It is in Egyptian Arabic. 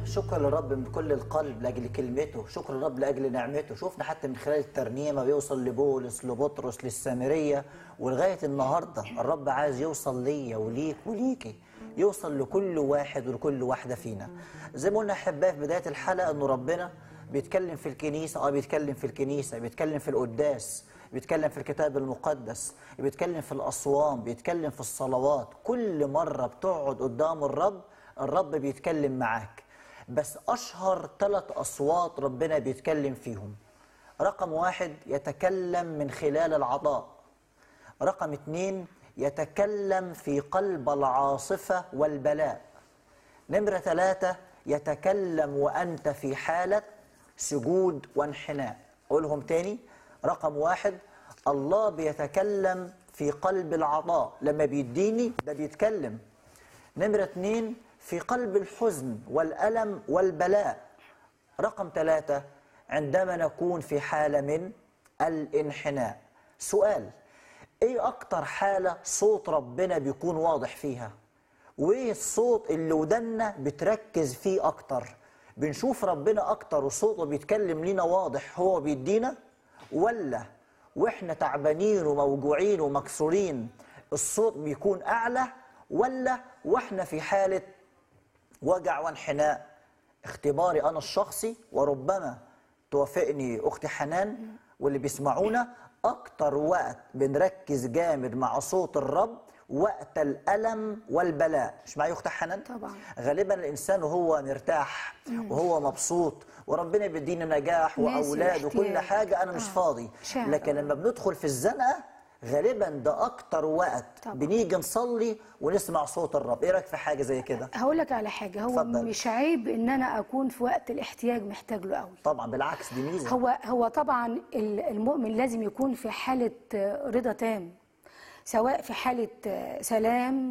شكر للرب من كل القلب لاجل كلمته شكر للرب لاجل نعمته شفنا حتى من خلال الترنيمه بيوصل لبولس لبطرس للسامريه ولغايه النهارده الرب عايز يوصل ليا وليك وليكي يوصل لكل واحد ولكل واحده فينا زي ما قلنا احبائي في بدايه الحلقه انه ربنا بيتكلم في الكنيسه اه بيتكلم في الكنيسه بيتكلم في القداس بيتكلم في الكتاب المقدس بيتكلم في الأصوام بيتكلم في الصلوات كل مرة بتقعد قدام الرب الرب بيتكلم معاك بس أشهر ثلاث أصوات ربنا بيتكلم فيهم رقم واحد يتكلم من خلال العطاء رقم اتنين يتكلم في قلب العاصفة والبلاء نمرة ثلاثة يتكلم وأنت في حالة سجود وانحناء أقولهم تاني رقم واحد الله بيتكلم في قلب العطاء لما بيديني ده بيتكلم نمرة اتنين في قلب الحزن والألم والبلاء رقم ثلاثة عندما نكون في حالة من الانحناء سؤال ايه اكتر حالة صوت ربنا بيكون واضح فيها وايه الصوت اللي ودنا بتركز فيه اكتر بنشوف ربنا اكتر وصوته بيتكلم لينا واضح هو بيدينا ولا واحنا تعبانين وموجوعين ومكسورين الصوت بيكون اعلى ولا واحنا في حاله وجع وانحناء اختباري انا الشخصي وربما توافقني اختي حنان واللي بيسمعونا اكتر وقت بنركز جامد مع صوت الرب وقت الالم والبلاء مش معايا اختي حنان طبعا. غالبا الانسان وهو مرتاح وهو مبسوط وربنا بيدينا نجاح ناسي واولاد وكل الاحتياج. حاجه انا مش آه. فاضي شاعر. لكن لما بندخل في الزنقه غالبا ده اكتر وقت طبعا. بنيجي نصلي ونسمع صوت الرب ايه رايك في حاجه زي كده هقول لك على حاجه هو اتفضل. مش عيب ان انا اكون في وقت الاحتياج محتاج له قوي طبعا بالعكس دي ميزه هو هو طبعا ال- المؤمن لازم يكون في حاله رضا تام سواء في حاله سلام